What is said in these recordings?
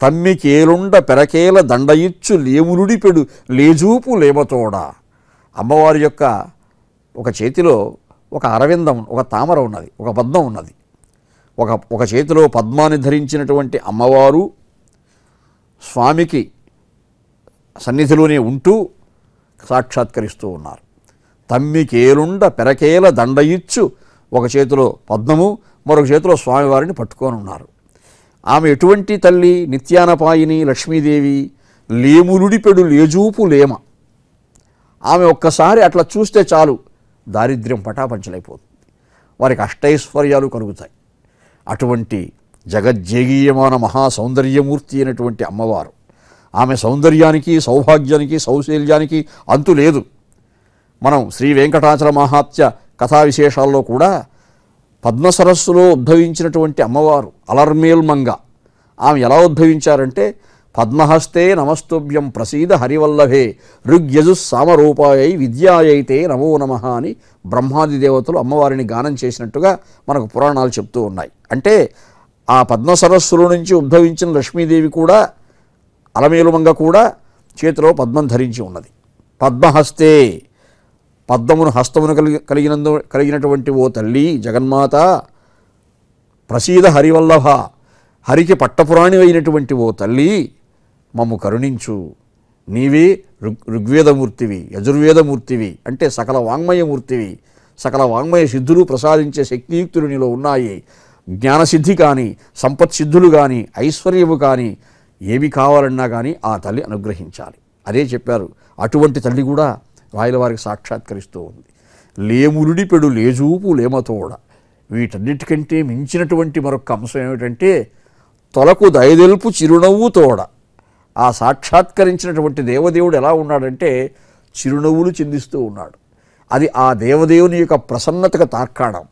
తమ్మికేలుండ పెరకేల దండయిచ్చు లేములుడిపెడు లేజూపు లేమతోడ అమ్మవారి యొక్క ఒక చేతిలో ఒక అరవిందం ఒక తామర ఉన్నది ఒక పద్మం ఉన్నది ఒక ఒక చేతిలో పద్మాన్ని ధరించినటువంటి అమ్మవారు స్వామికి సన్నిధిలోనే ఉంటూ సాక్షాత్కరిస్తూ ఉన్నారు తమ్మికేలుండ పెరకేల దండయిచ్చు ఒక చేతిలో పద్మము మరొక చేతిలో స్వామివారిని పట్టుకొని ఉన్నారు ఆమె ఎటువంటి తల్లి నిత్యానపాయిని లక్ష్మీదేవి లేములుడిపెడు లేజూపు లేమ ఆమె ఒక్కసారి అట్లా చూస్తే చాలు దారిద్ర్యం పటాపంచలైపోతుంది వారికి అష్టైశ్వర్యాలు కలుగుతాయి అటువంటి జగజ్జేగీయమాన మహా సౌందర్యమూర్తి అయినటువంటి అమ్మవారు ఆమె సౌందర్యానికి సౌభాగ్యానికి సౌశల్యానికి అంతు లేదు మనం శ్రీ వెంకటాచల మహాత్య కథా విశేషాల్లో కూడా పద్మసరస్సులో ఉద్భవించినటువంటి అమ్మవారు అలర్మేల్ మంగ ఆమె ఎలా ఉద్భవించారంటే పద్మహస్తే నమస్తుభ్యం ప్రసీద హరివల్లభే ఋగ్యజు సామరూపాయై విద్యాయైతే నమో నమ అని బ్రహ్మాది దేవతలు అమ్మవారిని గానం చేసినట్టుగా మనకు పురాణాలు చెప్తూ ఉన్నాయి అంటే ఆ పద్మ సరస్సులో నుంచి ఉద్భవించిన లక్ష్మీదేవి కూడా అలమేలుమంగ కూడా చేతిలో పద్మం ధరించి ఉన్నది పద్మహస్తే పద్మమును హస్తమును కలిగి కలిగినందు కలిగినటువంటి ఓ తల్లి జగన్మాత ప్రసీద హరివల్లభ హరికి పట్టపురాణి అయినటువంటి ఓ తల్లి మమ్ము కరుణించు నీవే ఋగ్ ఋగ్వేదమూర్తివి యజుర్వేదమూర్తివి అంటే సకల వాంగ్మయమూర్తివి సకల వాంగ్మయ సిద్ధులు ప్రసాదించే శక్తియుక్తులు నీలో ఉన్నాయి జ్ఞానసిద్ధి కానీ సంపత్ సిద్ధులు కానీ ఐశ్వర్యము కానీ ఏమి కావాలన్నా కానీ ఆ తల్లి అనుగ్రహించాలి అదే చెప్పారు అటువంటి తల్లి కూడా రాయల వారికి సాక్షాత్కరిస్తూ ఉంది లేములుడి పెడు లేజూపు లేమతోడ వీటన్నిటికంటే మించినటువంటి మరొక అంశం ఏమిటంటే తొలకు దయదెల్పు చిరునవ్వు తోడ ఆ సాక్షాత్కరించినటువంటి దేవదేవుడు ఎలా ఉన్నాడంటే చిరునవ్వులు చిందిస్తూ ఉన్నాడు అది ఆ దేవదేవుని యొక్క ప్రసన్నతకు తార్కాణం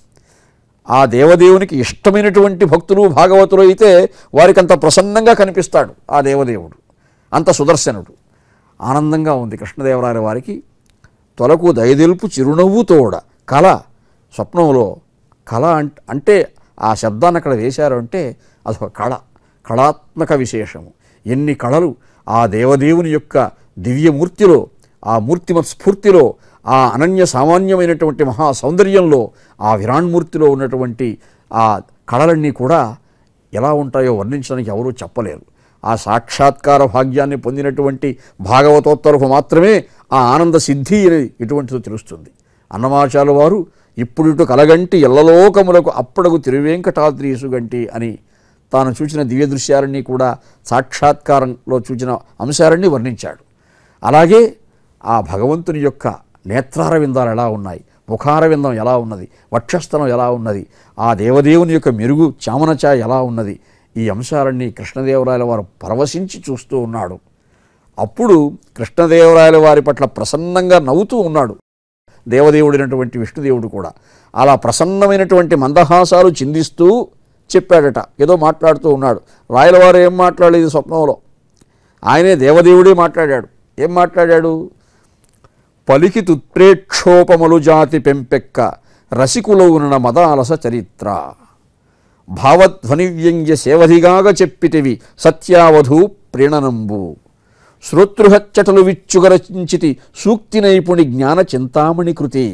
ఆ దేవదేవునికి ఇష్టమైనటువంటి భక్తులు భాగవతులు అయితే వారికి అంత ప్రసన్నంగా కనిపిస్తాడు ఆ దేవదేవుడు అంత సుదర్శనుడు ఆనందంగా ఉంది కృష్ణదేవరాయల వారికి తొలకు దయదెల్పు చిరునవ్వు తోడ కళ స్వప్నంలో కళ అంట్ అంటే ఆ శబ్దాన్ని అక్కడ వేశారు అంటే అదొక కళ కళాత్మక విశేషము ఎన్ని కళలు ఆ దేవదేవుని యొక్క దివ్యమూర్తిలో ఆ మూర్తిమత్ స్ఫూర్తిలో ఆ అనన్య సామాన్యమైనటువంటి మహా సౌందర్యంలో ఆ విరాణ్మూర్తిలో ఉన్నటువంటి ఆ కళలన్నీ కూడా ఎలా ఉంటాయో వర్ణించడానికి ఎవరూ చెప్పలేరు ఆ సాక్షాత్కార భాగ్యాన్ని పొందినటువంటి భాగవతోత్తరకు మాత్రమే ఆ ఆనంద సిద్ధి అనేది ఇటువంటిదో తెలుస్తుంది అన్నమాచార్య వారు ఇప్పుడు ఇటు కలగంటి ఎల్లలోకములకు అప్పడగు తిరువేంకటాద్రీసుగంటి అని తాను చూసిన దివ్య దృశ్యాలన్నీ కూడా సాక్షాత్కారంలో చూచిన అంశాలన్నీ వర్ణించాడు అలాగే ఆ భగవంతుని యొక్క నేత్రారవిందాలు ఎలా ఉన్నాయి ముఖారవిందం ఎలా ఉన్నది వక్షస్థలం ఎలా ఉన్నది ఆ దేవదేవుని యొక్క మెరుగు చామనచాయ ఎలా ఉన్నది ఈ అంశాలన్నీ కృష్ణదేవరాయల వారు పరవశించి చూస్తూ ఉన్నాడు అప్పుడు కృష్ణదేవరాయల వారి పట్ల ప్రసన్నంగా నవ్వుతూ ఉన్నాడు దేవదేవుడైనటువంటి విష్ణుదేవుడు కూడా అలా ప్రసన్నమైనటువంటి మందహాసాలు చిందిస్తూ చెప్పాడట ఏదో మాట్లాడుతూ ఉన్నాడు రాయలవారు ఏం మాట్లాడలేదు స్వప్నంలో ఆయనే దేవదేవుడే మాట్లాడాడు ఏం మాట్లాడాడు పలికి తుత్ప్రేక్షోపములు జాతి పెంపెక్క రసికులవున మదాలస చరిత్ర భావధ్వనివ్యంగ్య సేవధిగాగ చెప్పితివి సత్యావధూ ప్రీణనంబు శ్రోతృహచ్చటలు విచ్చుగరచించితి సూక్తి నైపుణి జ్ఞాన చింతామణి కృతి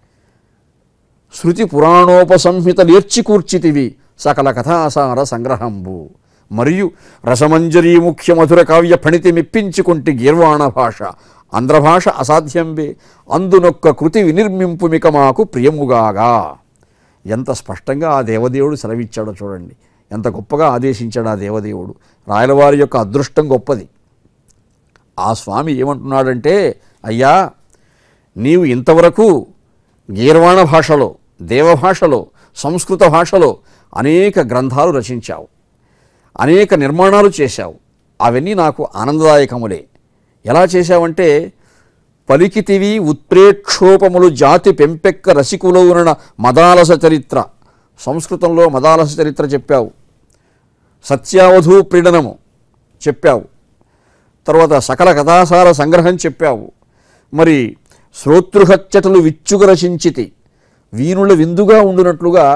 శృతి పురాణోపసంహిత నేర్చికూర్చితివి సకల కథాసార సంగ్రహంబు మరియు రసమంజరీ ముఖ్య మధుర కావ్య ఫణితి మెప్పించుకుంటి గీర్వాణ భాష ఆంధ్రభాష అసాధ్యంబే అందునొక్క కృతి వినిర్మింపు మిక మాకు ప్రియముగాగా ఎంత స్పష్టంగా ఆ దేవదేవుడు సెలవిచ్చాడో చూడండి ఎంత గొప్పగా ఆదేశించాడు ఆ దేవదేవుడు రాయలవారి యొక్క అదృష్టం గొప్పది ఆ స్వామి ఏమంటున్నాడంటే అయ్యా నీవు ఇంతవరకు గీర్వాణ భాషలో దేవభాషలో సంస్కృత భాషలో అనేక గ్రంథాలు రచించావు అనేక నిర్మాణాలు చేశావు అవన్నీ నాకు ఆనందదాయకములే ఎలా చేశావంటే పలికితివి ఉత్ప్రేక్షోపములు జాతి పెంపెక్క రసికులవున మదాలస చరిత్ర సంస్కృతంలో మదాలస చరిత్ర చెప్పావు సత్యావధూ ప్రీడనము చెప్పావు తర్వాత సకల కథాసార సంగ్రహం చెప్పావు మరి శ్రోతృహత్యతలు విచ్చుగ రచించితి వీణుల విందుగా ఉండునట్లుగా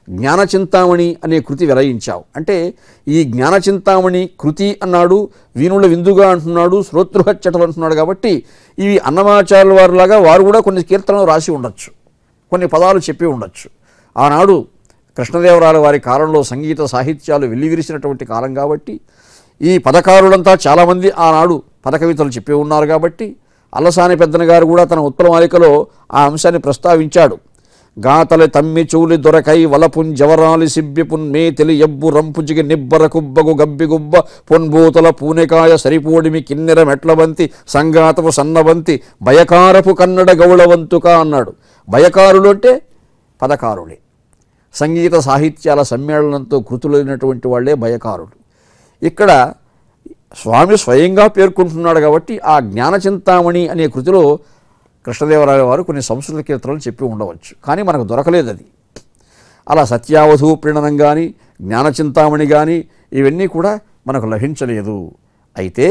జ్ఞానచింతామణి అనే కృతి వెలయించావు అంటే ఈ జ్ఞానచింతామణి కృతి అన్నాడు వీణుల విందుగా అంటున్నాడు శ్రోతృహచ్చటలు అంటున్నాడు కాబట్టి ఇవి అన్నమాచార్యుల వారిలాగా వారు కూడా కొన్ని కీర్తనలు రాసి ఉండొచ్చు కొన్ని పదాలు చెప్పి ఉండొచ్చు ఆనాడు కృష్ణదేవరాయల వారి కాలంలో సంగీత సాహిత్యాలు వెల్లివిరిసినటువంటి కాలం కాబట్టి ఈ పదకారులంతా చాలామంది ఆనాడు పదకవితలు చెప్పి ఉన్నారు కాబట్టి అల్లసాని పెద్దన గారు కూడా తన ఉత్తరమాలికలో ఆ అంశాన్ని ప్రస్తావించాడు గాతలి తమ్మి చూలి దొరకై వలపున్ జవరాలి సిబ్బిపున్ మేతిలి ఎబ్బు రంపుజిగి నిబ్బర కుబ్బగు గబ్బిగుబ్బ పొన్బూతల పూనెకాయ సరిపోడిమి కిన్నెర మెట్లవంతి సంగాతపు సన్నవంతి భయకారపు కన్నడ గౌళవంతుక అన్నాడు భయకారులు అంటే పదకారులే సంగీత సాహిత్యాల సమ్మేళనంతో కృతులైనటువంటి వాళ్ళే భయకారులు ఇక్కడ స్వామి స్వయంగా పేర్కొంటున్నాడు కాబట్టి ఆ జ్ఞానచింతామణి అనే కృతిలో కృష్ణదేవరాయ వారు కొన్ని సంస్కృత కీర్తనలు చెప్పి ఉండవచ్చు కానీ మనకు దొరకలేదు అది అలా సత్యావధు ప్రీణనం కానీ జ్ఞానచింతామణి కానీ ఇవన్నీ కూడా మనకు లభించలేదు అయితే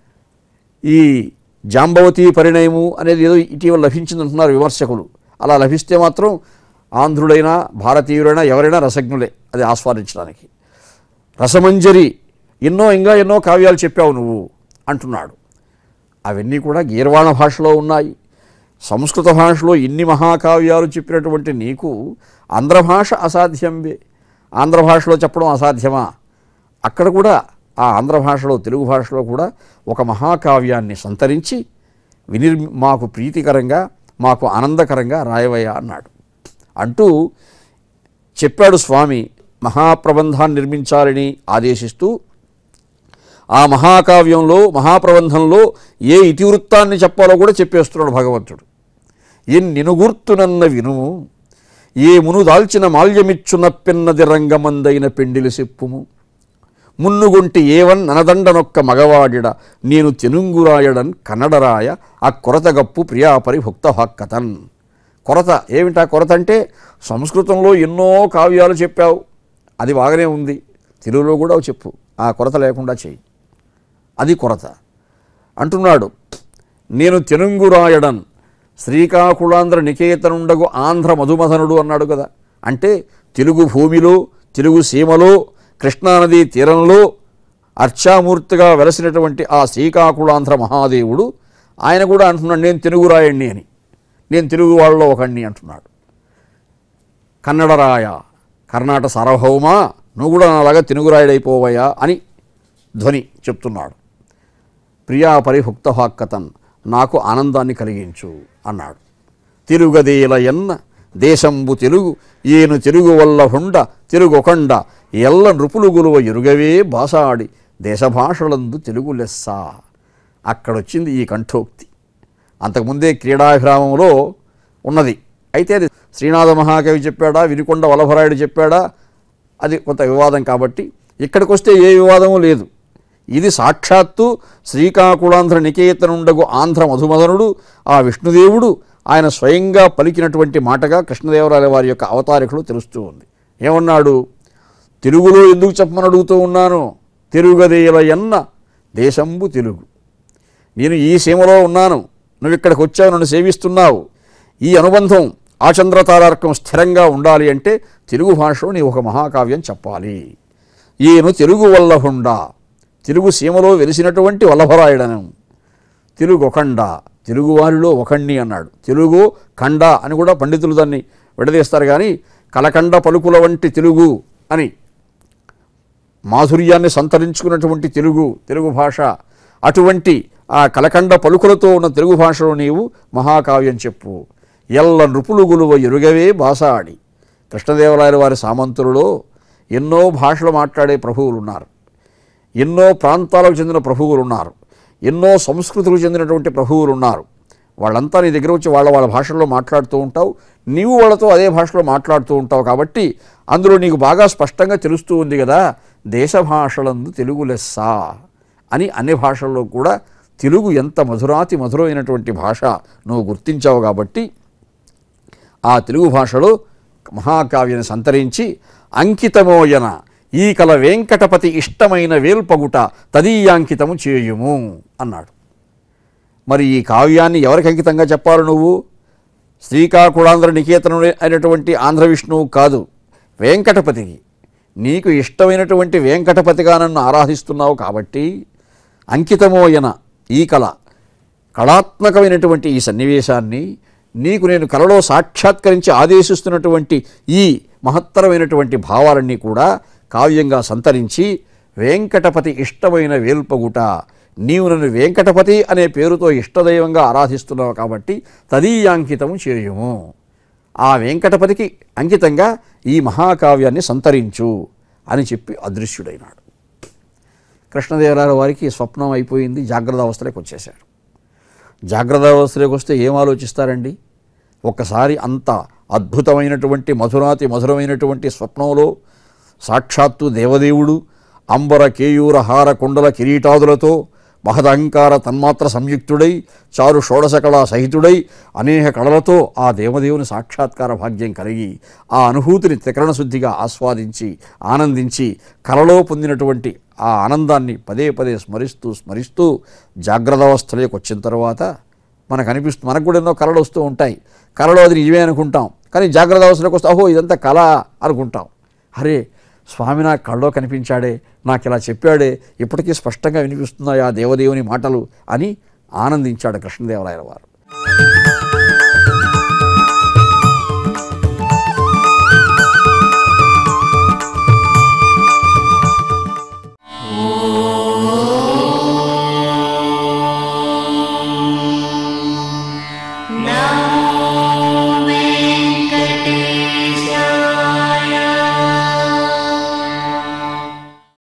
ఈ జాంబవతి పరిణయము అనేది ఏదో ఇటీవల లభించిందంటున్నారు విమర్శకులు అలా లభిస్తే మాత్రం ఆంధ్రుడైనా భారతీయుడైనా ఎవరైనా రసజ్ఞులే అది ఆస్వాదించడానికి రసమంజరి ఎన్నో ఇంకా ఎన్నో కావ్యాలు చెప్పావు నువ్వు అంటున్నాడు అవన్నీ కూడా గీర్వాణ భాషలో ఉన్నాయి సంస్కృత భాషలో ఇన్ని మహాకావ్యాలు చెప్పినటువంటి నీకు ఆంధ్ర భాష అసాధ్యంబే ఆంధ్ర భాషలో చెప్పడం అసాధ్యమా అక్కడ కూడా ఆ ఆంధ్ర భాషలో తెలుగు భాషలో కూడా ఒక మహాకావ్యాన్ని సంతరించి వినిర్ మాకు ప్రీతికరంగా మాకు ఆనందకరంగా రాయవయ్యా అన్నాడు అంటూ చెప్పాడు స్వామి మహాప్రబంధాన్ని నిర్మించాలని ఆదేశిస్తూ ఆ మహాకావ్యంలో మహాప్రబంధంలో ఏ ఇతివృత్తాన్ని చెప్పాలో కూడా చెప్పేస్తున్నాడు భగవంతుడు ఎన్నినుగుర్తునన్న వినుము ఏ మును దాల్చిన మాల్యమిచ్చున పిన్నది రంగమందైన పెండిలి సెప్పుము మున్నుగొంటి ఏవన్ ననదండనొక్క మగవాడిడ నేను తెనుంగురాయడన్ కన్నడరాయ ఆ కొరతగప్పు ప్రియాపరి భుక్త హక్కతన్ కొరత ఏమిటా కొరత అంటే సంస్కృతంలో ఎన్నో కావ్యాలు చెప్పావు అది బాగానే ఉంది తెలుగులో కూడా చెప్పు ఆ కొరత లేకుండా చెయ్యి అది కొరత అంటున్నాడు నేను తెనుంగురాయడన్ శ్రీకాకుళాంధ్ర నికేతనుండగు ఆంధ్ర మధుమథనుడు అన్నాడు కదా అంటే తెలుగు భూమిలో తెలుగు సీమలో కృష్ణానదీ తీరంలో అర్చామూర్తిగా వెలసినటువంటి ఆ శ్రీకాకుళాంధ్ర మహాదేవుడు ఆయన కూడా అంటున్నాడు నేను తెలుగురాయణ్ణి అని నేను తెలుగు వాళ్ళలో ఒకణ్ణి అంటున్నాడు కన్నడరాయ కర్ణాట సార్వభౌమా నువ్వు కూడా నాలాగా తెలుగురాయుడైపోవయ్యా అని ధ్వని చెప్తున్నాడు ప్రియా పరిభుక్త హాక్కతన్ నాకు ఆనందాన్ని కలిగించు అన్నాడు తిరుగదేల ఎన్న దేశంబు తెలుగు ఏను తెలుగు వల్ల హుండ తెలుగొకండ ఎల్ల నృపులు గులువ ఎరుగవే బాసాడి దేశభాషలందు తెలుగు లెస్స అక్కడొచ్చింది ఈ కంఠోక్తి అంతకుముందే క్రీడాభిరామంలో ఉన్నది అయితే అది శ్రీనాథ మహాకవి చెప్పాడా వినుకొండ వల్లభరాయుడు చెప్పాడా అది కొంత వివాదం కాబట్టి ఇక్కడికి వస్తే ఏ వివాదము లేదు ఇది సాక్షాత్తు శ్రీకాకుళాంధ్ర నికేతనుండగు ఆంధ్ర మధుమదనుడు ఆ విష్ణుదేవుడు ఆయన స్వయంగా పలికినటువంటి మాటగా కృష్ణదేవరాయల వారి యొక్క అవతారికలు తెలుస్తూ ఉంది ఏమన్నాడు తెలుగులో ఎందుకు చెప్పమని అడుగుతూ ఉన్నాను తెలుగదేల ఎన్న దేశంబు తెలుగు నేను ఈ సీమలో ఉన్నాను నువ్వు ఇక్కడికి వచ్చావు నన్ను సేవిస్తున్నావు ఈ అనుబంధం ఆచంద్రతారార్కం స్థిరంగా ఉండాలి అంటే తెలుగు భాషలో నీ ఒక మహాకావ్యం చెప్పాలి ఈయన తెలుగు వల్లభుండా తెలుగు సీమలో వెలిసినటువంటి వల్లభరాయుడను తెలుగు ఒకండ తెలుగువారిలో ఒకణ్ణి అన్నాడు తెలుగు ఖండ అని కూడా పండితులు దాన్ని విడదీస్తారు కానీ కలకండ పలుకుల వంటి తెలుగు అని మాధుర్యాన్ని సంతరించుకున్నటువంటి తెలుగు తెలుగు భాష అటువంటి ఆ కలకండ పలుకులతో ఉన్న తెలుగు భాషలో నీవు మహాకావ్యం చెప్పు ఎల్ల నృపులు గులువ ఎరుగవే బాసాడి కృష్ణదేవరాయల వారి సామంతులలో ఎన్నో భాషలు మాట్లాడే ప్రభువులు ఉన్నారు ఎన్నో ప్రాంతాలకు చెందిన ప్రభువులు ఉన్నారు ఎన్నో సంస్కృతులకు చెందినటువంటి ప్రభువులు ఉన్నారు వాళ్ళంతా నీ దగ్గర వచ్చి వాళ్ళ వాళ్ళ భాషల్లో మాట్లాడుతూ ఉంటావు నీవు వాళ్ళతో అదే భాషలో మాట్లాడుతూ ఉంటావు కాబట్టి అందులో నీకు బాగా స్పష్టంగా తెలుస్తూ ఉంది కదా దేశ భాషలందు తెలుగు లెస్స అని అన్ని భాషల్లో కూడా తెలుగు ఎంత మధురాతి మధురమైనటువంటి భాష నువ్వు గుర్తించావు కాబట్టి ఆ తెలుగు భాషలో మహాకావ్యాన్ని సంతరించి అంకితమోయన ఈ కల వెంకటపతి ఇష్టమైన వేల్పగుట తదీయాంకితము చేయుము అన్నాడు మరి ఈ కావ్యాన్ని ఎవరికి అంకితంగా చెప్పాలి నువ్వు శ్రీకాకుళాంధ్ర నికేతనం అయినటువంటి ఆంధ్ర విష్ణువు కాదు వెంకటపతికి నీకు ఇష్టమైనటువంటి వెంకటపతిగా నన్ను ఆరాధిస్తున్నావు కాబట్టి అంకితమోయన ఈ కళ కళాత్మకమైనటువంటి ఈ సన్నివేశాన్ని నీకు నేను కలలో సాక్షాత్కరించి ఆదేశిస్తున్నటువంటి ఈ మహత్తరమైనటువంటి భావాలన్నీ కూడా కావ్యంగా సంతరించి వెంకటపతి ఇష్టమైన వేల్పగుట నీవు నన్ను వెంకటపతి అనే పేరుతో ఇష్టదైవంగా ఆరాధిస్తున్నావు కాబట్టి తదీయాంకితం చేయుము ఆ వెంకటపతికి అంకితంగా ఈ మహాకావ్యాన్ని సంతరించు అని చెప్పి అదృశ్యుడైనాడు కృష్ణదేవరాయ వారికి స్వప్నం అయిపోయింది జాగ్రత్త అవస్థలోకి వచ్చేశాడు జాగ్రత్త అవస్థలోకి వస్తే ఏం ఆలోచిస్తారండి ఒక్కసారి అంత అద్భుతమైనటువంటి మధురాతి మధురమైనటువంటి స్వప్నంలో సాక్షాత్తు దేవదేవుడు అంబర కేయూర హార కుండల కిరీటాదులతో మహదహంకార తన్మాత్ర సంయుక్తుడై చారు షోడశకళా సహితుడై అనేక కళలతో ఆ దేవదేవుని సాక్షాత్కార భాగ్యం కలిగి ఆ అనుభూతిని త్రికరణ శుద్ధిగా ఆస్వాదించి ఆనందించి కలలో పొందినటువంటి ఆ ఆనందాన్ని పదే పదే స్మరిస్తూ స్మరిస్తూ జాగ్రత్త అవస్థలోకి వచ్చిన తర్వాత మనకు అనిపిస్తుంది మనకు కూడా ఎన్నో కళలు వస్తూ ఉంటాయి కళలో అది నిజమే అనుకుంటాం కానీ జాగ్రత్త అవస్థలోకి వస్తే అహో ఇదంతా కళ అనుకుంటాం అరే స్వామి నాకు కళ్ళలో కనిపించాడే నాకు ఇలా చెప్పాడే ఇప్పటికీ స్పష్టంగా వినిపిస్తున్నాయి ఆ దేవదేవుని మాటలు అని ఆనందించాడు కృష్ణదేవరాయల వారు